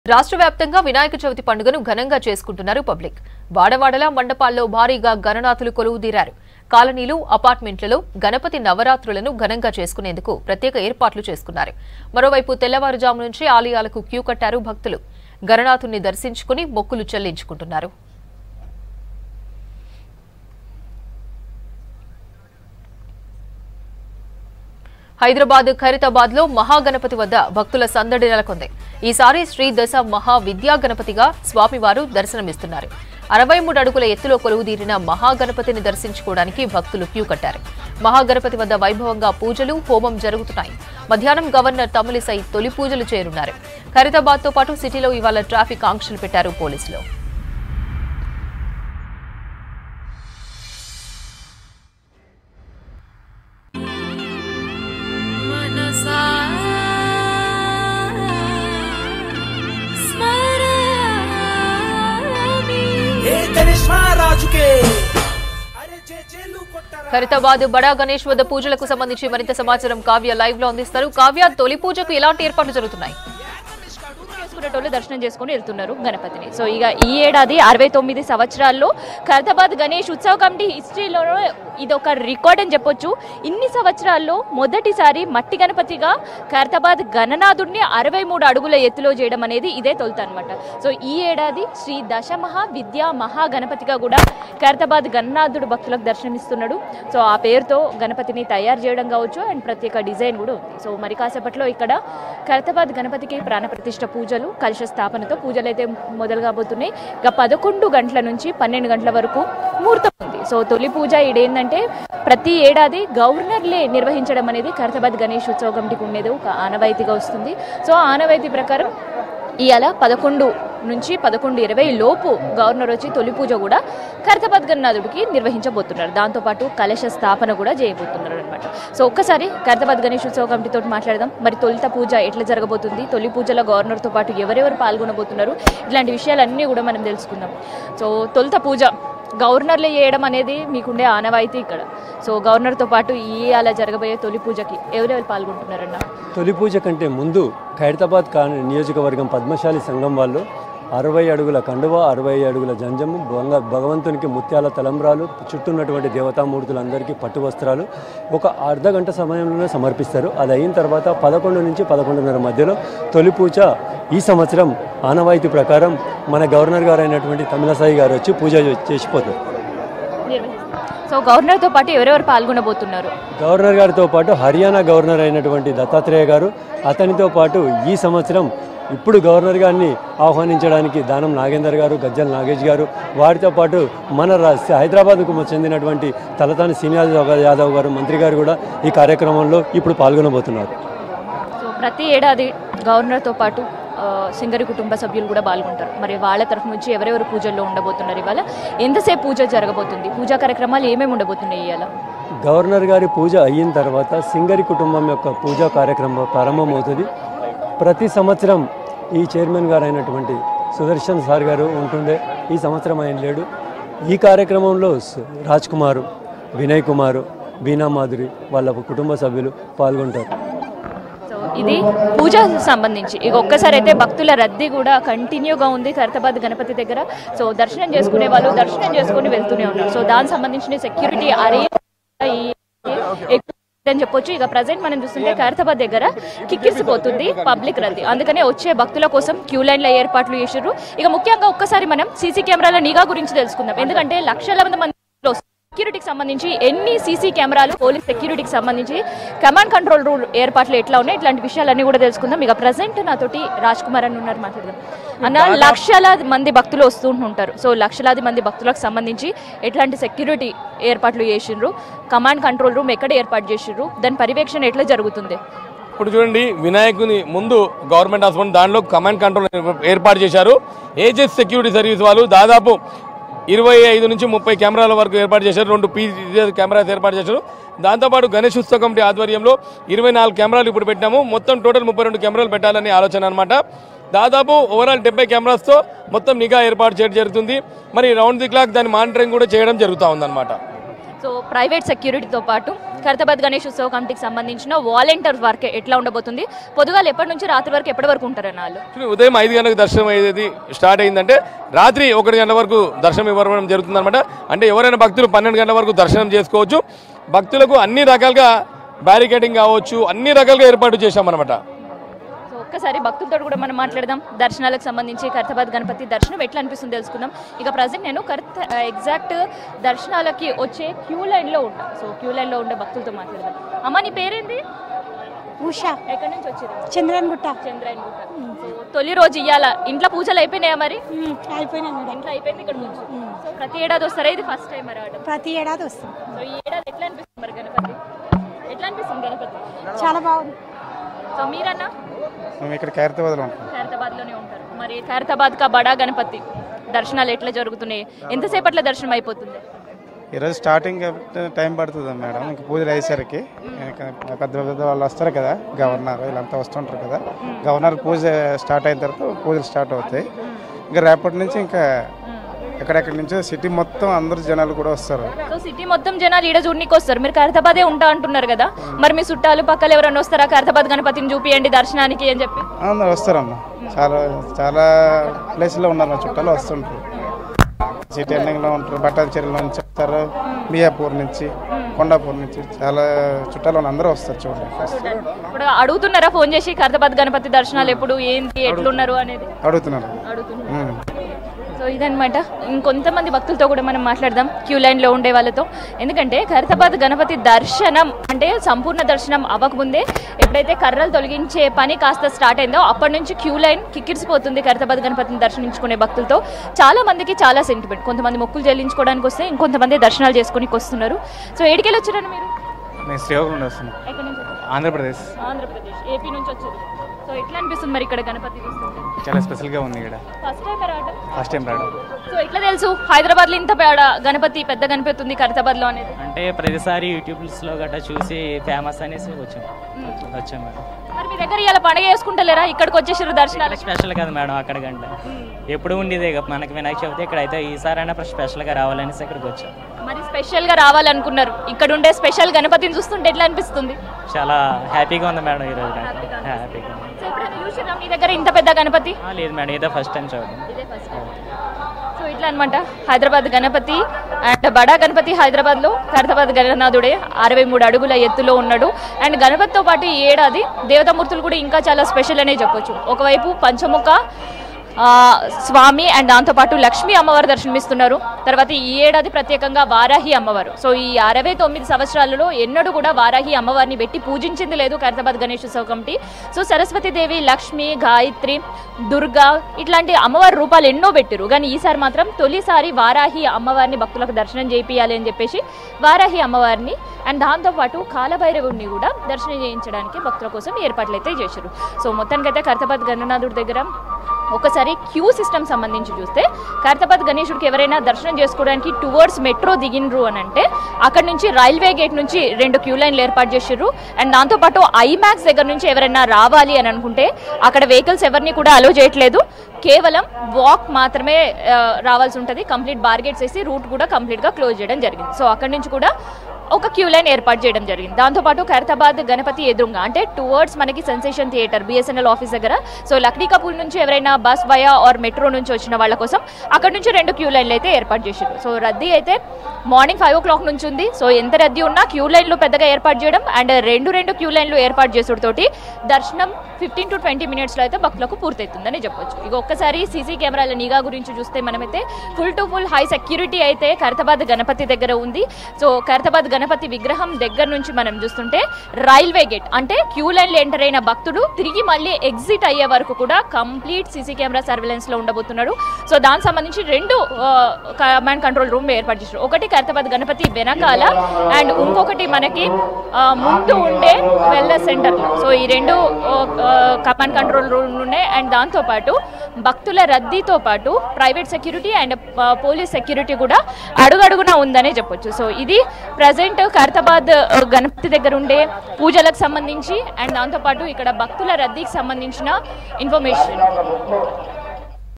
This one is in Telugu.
రాష్ట్ర వ్యాప్తంగా వినాయక చవితి పండుగను ఘనంగా చేసుకుంటున్నారు పబ్లిక్ వాడవాడల మండపాల్లో భారీగా గణనాథులు కొలువుదీరారు కాలనీలు అపార్ట్మెంట్లలో గణపతి నవరాత్రులను ఘనంగా చేసుకునేందుకు ప్రత్యేక ఏర్పాట్లు చేసుకున్నారు మరోవైపు తెల్లవారుజాము నుంచి ఆలయాలకు క్యూ కట్టారు భక్తులు గణనాథుణ్ణి దర్శించుకుని మొక్కులు చెల్లించుకుంటున్నారు హైదరాబాద్ ఖైరతాబాద్ లో మహాగణపతి వద్ద భక్తుల సందడి నెలకొంది ఈసారి శ్రీ దశ మహా విద్యా గణపతిగా స్వామివారు దర్శనమిస్తున్నారు అరవై మూడు అడుగుల ఎత్తులో కొలువుదీరిన మహాగణపతిని దర్శించుకోవడానికి భక్తులు క్యూ కట్టారు మహాగణపతి వద్ద వైభవంగా పూజలు హోమం జరుగుతున్నాయి మధ్యాహ్నం గవర్నర్ తమిళిసై తొలి పూజలు చేరున్నారు ఖైరతాబాద్ తో పాటు సిటీలో ఇవాళ ట్రాఫిక్ ఆంక్షలు పెట్టారు పోలీసులు मनसा स्मरामि ఏ గణేష్ మహారాజుకే అరే జేజేలు కొట్టరా ఖైరతాబాద్ బడా గణేష్ వద్ద పూజలకు సంబంధించి మరింత సమాచారం కావ్య లైవ్ లో అందిస్తారు కావ్య తొలి పూజకు ఎలాంటి ఏర్పాట్లు జరుగుతున్నాయి చేసుకునేటోళ్ళు దర్శనం చేసుకుని వెళ్తున్నారు గణపతిని సో ఇక ఈ ఏడాది అరవై తొమ్మిది సంవత్సరాల్లో ఖైరతాబాద్ గణేష్ ఉత్సవ కమిటీ హిస్టరీలో ఇది ఒక రికార్డ్ అని చెప్పొచ్చు ఇన్ని సంవత్సరాల్లో మొదటిసారి మట్టి గణపతిగా ఖైరతాబాద్ గణనాథుడిని అరవై మూడు అడుగుల ఎత్తులో చేయడం అనేది ఇదే తొలుత అనమాట సో ఈ ఏడాది శ్రీ దశమహా విద్యా మహా గణపతిగా కూడా ఖైరతాబాద్ గణనాథుడు భక్తులకు దర్శనమిస్తున్నాడు సో ఆ పేరుతో గణపతిని తయారు చేయడం కావచ్చు అండ్ ప్రత్యేక డిజైన్ కూడా ఉంది సో మరి కాసేపట్లో ఇక్కడ ఖైరతాబాద్ గణపతికి ప్రాణప్రతిష్ఠ పూజలు కలశ స్థాపనతో పూజలు అయితే మొదలు కాబోతున్నాయి ఇక పదకొండు గంటల నుంచి పన్నెండు గంటల వరకు ముహూర్తం ఉంది సో తొలి పూజ ఈడేందంటే ప్రతి ఏడాది గవర్నర్లే నిర్వహించడం అనేది ఖైరతాబాద్ గణేష్ ఉత్సవ కమిటీకి ఉండేది ఒక ఆనవాయితీగా వస్తుంది సో ఆ ఆనవాయితీ ప్రకారం ఇవాళ పదకొండు నుంచి పదకొండు ఇరవై లోపు గవర్నర్ వచ్చి తొలి పూజ కూడా ఖైరతాబాద్ గణనాథుడికి నిర్వహించబోతున్నారు దాంతోపాటు కలశ స్థాపన కూడా చేయబోతున్నారు అనమాట సో ఒక్కసారి ఖైరతాబాద్ గణేష్ ఉత్సవ కమిటీతో మాట్లాడదాం మరి తొలిత పూజ ఎట్లా జరగబోతుంది తొలి పూజలో గవర్నర్తో పాటు ఎవరెవరు పాల్గొనబోతున్నారు ఇట్లాంటి విషయాలన్నీ కూడా మనం తెలుసుకుందాం సో తొలిత పూజ గవర్నర్లు చేయడం అనేది మీకుండే ఆనవాయితీ ఇక్కడ సో గవర్నర్తో పాటు ఈ అలా జరగబోయే తొలి పూజకి ఎవరెవరు పాల్గొంటున్నారన్న తొలి పూజ కంటే ముందు ఖైరతాబాద్ కా నియోజకవర్గం పద్మశాలి సంఘం వాళ్ళు అరవై అడుగుల కండువ అరవై అడుగుల జంజము భగ భగవంతునికి ముత్యాల తలంబ్రాలు చుట్టూన్నటువంటి దేవతామూర్తులందరికీ పట్టు వస్త్రాలు ఒక అర్ధ గంట సమయంలోనే సమర్పిస్తారు అది అయిన తర్వాత పదకొండు నుంచి పదకొండున్నర మధ్యలో తొలి పూజ ఈ సంవత్సరం ఆనవాయితీ ప్రకారం మన గవర్నర్ గారు అయినటువంటి తమిళసాయి గారు వచ్చి పూజ చేసిపోతారు సో గవర్నర్తో పాటు ఎవరెవరు పాల్గొనబోతున్నారు గవర్నర్ గారితో పాటు హర్యానా గవర్నర్ అయినటువంటి దత్తాత్రేయ గారు అతనితో పాటు ఈ సంవత్సరం ఇప్పుడు గవర్నర్ గారిని ఆహ్వానించడానికి దానం నాగేందర్ గారు గజ్జల నాగేష్ గారు వారితో పాటు మన రా- హైదరాబాద్కు చెందినటువంటి తలతాని శ్రీనివాస్ యాదవ్ గారు మంత్రి గారు కూడా ఈ కార్యక్రమంలో ఇప్పుడు పాల్గొనబోతున్నారు సో ప్రతి ఏడాది గవర్నర్తో పాటు ఆ, సింగరి కుటుంబ సభ్యులు కూడా పాల్గొంటారు మరి వాళ్ళ తరఫు నుంచి ఎవరెవరు పూజల్లో ఉండబోతున్నారు ఇవాళ ఎంతసేపు పూజ జరగబోతుంది పూజా కార్యక్రమాలు ఏమేమి ఉండబోతున్నాయి ఇవాళ గవర్నర్ గారి పూజ అయిన తర్వాత సింగరి కుటుంబం యొక్క పూజా కార్యక్రమం ప్రారంభమవుతుంది ప్రతి సంవత్సరం ఈ చైర్మన్ గారు అయినటువంటి సుదర్శన్ సార్ గారు ఉంటుండే ఈ సంవత్సరం ఆయన లేడు ఈ కార్యక్రమంలో స్- రాజ్ కుమారు వినయ్ కుమారు బీనా మాధురి వాళ్ళ కుటుంబ సభ్యులు పాల్గొంటారు సో ఇది పూజ సంబంధించి ఇక ఒక్కసారి అయితే భక్తుల రద్దీ కూడా కంటిన్యూగా ఉంది ఖైరతాబాద్ గణపతి దగ్గర సో దర్శనం చేసుకునే వాళ్ళు దర్శనం చేసుకుని వెళ్తూనే ఉన్నారు సో దానికి సంబంధించిన సెక్యూరిటీ అరే ఎక్కువ అని చెప్పొచ్చు ఇక ప్రజెంట్ మనం చూస్తుంటే ఖైరతాబాద్ దగ్గర కిక్కిరిసిపోతుంది పబ్లిక్ రద్దీ అందుకనే వచ్చే భక్తుల కోసం క్యూ లైన్ల ఏర్పాట్లు చేసారు ఇక ముఖ్యంగా ఒక్కసారి మనం సీసీ కెమెరాల నిఘా గురించి తెలుసుకుందాం ఎందుకంటే లక్షల మంది సెక్యూరిటీకి సంబంధించి ఎన్ని సీసీ కెమెరాలు పోలీస్ సెక్యూరిటీకి సంబంధించి కమాండ్ కంట్రోల్ రూల్ ఏర్పాట్లు ఎట్లా ఉన్నాయి ఇట్లాంటి విషయాలన్నీ కూడా తెలుసుకుందాం ఇక ప్రజెంట్ నాతోటి రాజ్ కుమార్ అని ఉన్నారు మాట్లాడదాం అన్న లక్షలాది మంది భక్తులు వస్తూ ఉంటారు సో లక్షలాది మంది భక్తులకు సంబంధించి ఎట్లాంటి సెక్యూరిటీ ఏర్పాట్లు చేసిండ్రు కమాండ్ కంట్రోల్ రూమ్ ఎక్కడ ఏర్పాటు చేసిండ్రు దాని పర్యవేక్షణ ఎట్లా జరుగుతుంది ఇప్పుడు చూడండి వినాయకుని ముందు గవర్నమెంట్ హాస్పిటల్ దానిలో కమాండ్ కంట్రోల్ ఏర్పాటు చేశారు ఏజెస్ సెక్యూరిటీ సర్వీస్ వాళ్ళు దాదాపు ఇరవై ఐదు నుంచి ముప్పై కెమెరాల వరకు ఏర్పాటు చేశారు రెండు పీ కెమెరాస్ ఏర్పాటు చేశారు దాంతోపాటు గణేష్ ఉత్సవ కమిటీ ఆధ్వర్యంలో ఇరవై నాలుగు కెమెరాలు ఇప్పుడు పెట్టాము మొత్తం టోటల్ ముప్పై రెండు కెమెరాలు పెట్టాలని ఆలోచన అనమాట దాదాపు ఓవరాల్ డెబ్బై కెమెరాస్తో మొత్తం నిఘా ఏర్పాటు చేయడం జరుగుతుంది మరి రౌండ్ ది క్లాక్ దాని మానిటరింగ్ కూడా చేయడం జరుగుతూ ఉందన్నమాట సో ప్రైవేట్ సెక్యూరిటీతో పాటు ఖైరతాబాద్ గణేష్ ఉత్సవ కమిటీకి సంబంధించిన వాలంటీర్ వర్క్ ఎట్లా ఉండబోతుంది పొద్దుగాలు ఎప్పటి నుంచి రాత్రి వరకు ఎప్పటి వరకు ఉంటారన్న వాళ్ళు యాక్చువల్లీ ఉదయం ఐదు గంటలకు దర్శనం అయ్యేది స్టార్ట్ అయిందంటే రాత్రి ఒకటి గంటల వరకు దర్శనం ఇవ్వడం జరుగుతుందన్నమాట అంటే ఎవరైనా భక్తులు పన్నెండు గంటల వరకు దర్శనం చేసుకోవచ్చు భక్తులకు అన్ని రకాలుగా బ్యారికేడింగ్ కావచ్చు అన్ని రకాలుగా ఏర్పాటు చేశామన్నమాట సో ఒక్కసారి భక్తులతో కూడా మనం మాట్లాడదాం దర్శనాలకు సంబంధించి ఖైరతాబాద్ గణపతి దర్శనం ఎట్లా అనిపిస్తుంది తెలుసుకుందాం ఇక ప్రజెంట్ నేను కరెక్ట్ ఎగ్జాక్ట్ దర్శనాలకి వచ్చే క్యూ లైన్లో ఉంటా సో క్యూ లైన్లో ఉండే భక్తులతో మాట్లాడదాం అమ్మ నీ పేరేంది ఉషా ఎక్కడి నుంచి వచ్చింది చంద్రన్ గుట్ట చంద్రాయన్ గుట్ట సో తొలి రోజు ఇయ్యాల ఇంట్లో పూజలు అయిపోయినాయా మరి ఉమ్, అయిపోయినా మేడం ఇంట్లో అయిపోయింది ఇక్కడ పూజ సో ప్రతి ఏడాది వస్తారా ఇది ఫస్ట్ టైం రావడం ప్రతి ఏడాది వస్తాం సో ఈ ఏడాది ఎట్లా అనిపిస్తుంది మరి గణపతి ఎట్లా అనిపిస్తుంది గణపతి చాలా బాగుంది సో మీరన్నా మేము ఇక్కడ ఖైరతాబాద్లో ఉంటాం ఖైరతాబాద్ లోనే ఉంటారు మరి ఖైరతాబాద్ కా బడా గణపతి దర్శనాలు ఎట్లా జరుగుతున్నాయి ఎంతసేపట్లో దర్శనం అయిపోతుంది ఈరోజు స్టార్టింగ్ టైం పడుతుంది మేడం ఇంకా పూజలు అయ్యేసరికి ఇంకా పెద్ద పెద్ద వాళ్ళు వస్తారు కదా గవర్నర్ వీళ్ళంతా వస్తుంటారు కదా గవర్నర్ పూజ స్టార్ట్ అయిన తర్వాత పూజలు స్టార్ట్ అవుతాయి ఇంకా రేపటి నుంచి ఇంకా ఎక్కడెక్కడి నుంచో సిటీ మొత్తం అందరు జనాలు కూడా వస్తారు సో సిటీ మొత్తం జనాలు ఈడ చూడనీకి వస్తారు మీరు ఖైరతాబాదే ఉంటా అంటున్నారు కదా మరి మీ చుట్టాలు పక్కలు ఎవరైనా వస్తారా ఖైరతాబాద్ గణపతిని చూపియండి దర్శనానికి అని చెప్పి అందరు వస్తారమ్మా చాలా చాలా ప్లేస్లో ఉన్నారు మా చుట్టాలు వస్తుంటారు సిటీ ఎండింగ్లో ఉంటారు బట్టాచెరువులో నుంచి వస్తారు మియాపూర్ నుంచి కొండాపూర్ నుంచి చాలా చుట్టాలు ఉన్న అందరూ వస్తారు చూడండి ఇప్పుడు అడుగుతున్నారా ఫోన్ చేసి ఖైరతాబాద్ గణపతి దర్శనాలు ఎప్పుడు ఏంటి ఎట్లున్నారు అనేది అడుగుతున్నారు అడుగుతున్నారు ఉమ్. సో ఇదనమాట ఇంకొంతమంది భక్తులతో కూడా మనం మాట్లాడదాం క్యూ లైన్లో ఉండే వాళ్ళతో ఎందుకంటే ఖైరతాబాద్ గణపతి దర్శనం అంటే సంపూర్ణ దర్శనం అవ్వకముందే ఎప్పుడైతే కర్రలు తొలగించే పని కాస్త స్టార్ట్ అయిందో అప్పటి నుంచి క్యూ లైన్ కిక్కిరిసిపోతుంది ఖైరతాబాద్ గణపతిని దర్శించుకునే భక్తులతో చాలా మందికి చాలా సెంటిమెంట్ కొంతమంది మొక్కులు చెల్లించుకోవడానికి వస్తే ఇంకొంతమంది దర్శనాలు చేసుకోనికి వస్తున్నారు సో ఏడికెళ్ళి వచ్చారని మీరు మేము శ్రీకాకుళం నుండి వస్తున్నాం ఎక్కడి నుంచి వచ్చారు? ఆంధ్రప్రదేశ్ ఆంధ్రప్రదేశ్ ఏపీ నుంచి వచ్చారు సో ఎట్లా అనిపిస్తుంది మరి ఇక్కడ గణపతి చూస్తుంటే చాలా స్పెషల్గా ఉంది ఇక్కడ ఫస్ట్ టైం రావడం ఫస్ట్ టైం రావడం సో ఎట్లా తెలుసు హైదరాబాద్ లో ఇంత పేడ గణపతి పెద్ద గణపతి ఉంది ఖైరతాబాద్ లో అనేది అంటే ప్రతిసారి యూట్యూబ్స్లో గట్రా చూసి ఫేమస్ అనేసి వచ్చాం వచ్చాం మేడం మరి మీ దగ్గర ఇలా పండగ చేసుకుంటలేరా ఇక్కడికి వచ్చేసారు దర్శనాలు స్పెషల్ కదా మేడం అక్కడ కంటే ఎప్పుడు ఉండేదే ఇక మనకి వినాయక చవితి ఇక్కడైతే ఈసారైనా స్పెషల్గా రావాలనేసి ఇక్కడికి వచ్చాం మరి స్పెషల్ గా రావాలనుకున్నారు ఇక్కడ ఉండే స్పెషల్ గణపతిని చూస్తుంటే ఎట్లా అనిపిస్తుంది చాలా హ్యాపీగా ఉంది మేడం ఈరోజు నాకు హ్యాపీగా ఉంది. సో ఎప్పుడైనా చూసినా మీ దగ్గర ఇంత పెద్ద గణపతి ఆ, లేదు మేడం ఇదే ఫస్ట్ టైం చూడడం సో ఇట్లా అనమాట హైదరాబాద్ గణపతి అండ్ బడా గణపతి హైదరాబాద్ లో ఖైరతాబాద్ గణనాథుడే అరవై మూడు అడుగుల ఎత్తులో ఉన్నాడు అండ్ గణపతితో పాటు ఈ ఏడాది దేవతామూర్తులు కూడా ఇంకా చాలా స్పెషల్ అనే చెప్పొచ్చు ఒకవైపు పంచముఖ ఆ, స్వామి అండ్ దాంతోపాటు లక్ష్మీ అమ్మవారు దర్శనమిస్తున్నారు తర్వాత ఈ ఏడాది ప్రత్యేకంగా వారాహి అమ్మవారు సో ఈ అరవై తొమ్మిది సంవత్సరాలలో ఎన్నడూ కూడా వారాహి అమ్మవారిని పెట్టి పూజించింది లేదు ఖైరతాబాద్ గణేష్ ఉత్సవ కమిటీ సో సరస్వతీదేవి లక్ష్మి గాయత్రి దుర్గా ఇట్లాంటి అమ్మవారి రూపాలు ఎన్నో పెట్టారు కానీ ఈసారి మాత్రం తొలిసారి వారాహి అమ్మవారిని భక్తులకు దర్శనం చేపియాలి అని చెప్పేసి వారాహి అమ్మవారిని అండ్ దాంతోపాటు కాలభైరవుడిని కూడా దర్శనం చేయించడానికి భక్తుల కోసం ఏర్పాట్లు అయితే చేశారు సో మొత్తానికైతే ఖైరతాబాద్ గణనాథుడి దగ్గర ఒకసారి క్యూ సిస్టమ్ సంబంధించి చూస్తే ఖైరతాబాద్ గణేశుడికి ఎవరైనా దర్శనం చేసుకోవడానికి టువర్డ్స్ మెట్రో దిగినరు అని అంటే అక్కడ నుంచి రైల్వే గేట్ నుంచి రెండు క్యూ లైన్లు ఏర్పాటు చేసారు అండ్ దాంతోపాటు ఐమాక్స్ దగ్గర నుంచి ఎవరైనా రావాలి అని అనుకుంటే అక్కడ వెహికల్స్ ఎవరిని కూడా అలో చేయట్లేదు కేవలం వాక్ మాత్రమే ఆ, రావాల్సి ఉంటుంది కంప్లీట్ బార్గెట్స్ వేసి రూట్ కూడా కంప్లీట్గా క్లోజ్ చేయడం జరిగింది సో అక్కడి నుంచి కూడా ఒక క్యూ లైన్ ఏర్పాటు చేయడం జరిగింది దాంతోపాటు ఖైరతాబాద్ గణపతి ఎదురుగా అంటే టువర్డ్స్ మనకి సెన్సేషన్ థియేటర్ బిఎస్ఎన్ఎల్ ఆఫీస్ దగ్గర సో లక్డీ కపూల్ నుంచి ఎవరైనా బస్ వయా ఆర్ మెట్రో నుంచి వచ్చిన వాళ్ళ కోసం అక్కడ నుంచి రెండు క్యూ లైన్లు అయితే ఏర్పాటు చేశారు సో రద్దీ అయితే మార్నింగ్ ఫైవ్ ఓ క్లాక్ నుంచి ఉంది సో ఎంత రద్దీ ఉన్నా క్యూ లైన్లు పెద్దగా ఏర్పాటు చేయడం అండ్ రెండు రెండు క్యూ లైన్లు ఏర్పాటు చేసుడుతోటి దర్శనం ఫిఫ్టీన్ టు ట్వంటీ మినిట్స్లో అయితే భక్తులకు పూర్తవుతుందని చెప్పొచ్చు ఇక ఒక్కసారి సీసీ కెమెరాల నిఘా గురించి చూస్తే మనమైతే full to full high security అయితే ఖైరతాబాద్ గణపతి దగ్గర ఉంది సో ఖైరతాబాద్ గణపతి విగ్రహం దగ్గర నుంచి మనం చూస్తుంటే రైల్వే గేట్ అంటే క్యూ లైన్లో ఎంటర్ అయిన భక్తుడు తిరిగి మళ్ళీ ఎగ్జిట్ అయ్యే వరకు కూడా కంప్లీట్ సీసీ కెమెరా సర్వేలెన్స్ లో ఉండబోతున్నాడు సో దానికి సంబంధించి రెండు కమాండ్ కంట్రోల్ రూమ్ ఏర్పాటు చేశారు ఒకటి ఖైరతాబాద్ గణపతి వెనకాల అండ్ ఇంకొకటి మనకి ఆ, ముందు ఉండే వెల్నెస్ సెంటర్ సో ఈ రెండు కమాండ్ కంట్రోల్ రూమ్ ఉన్నాయి అండ్ దాంతో పాటు భక్తుల రద్దీతో పాటు private security and police security కూడా అడుగడుగునా ఉందనే చెప్పొచ్చు సో ఇది ప్రజెంట్ ఖైరతాబాద్ ఆ, గణపతి దగ్గర ఉండే పూజలకు సంబంధించి అండ్ దాంతోపాటు ఇక్కడ భక్తుల రద్దీకి సంబంధించిన ఇన్ఫర్మేషన్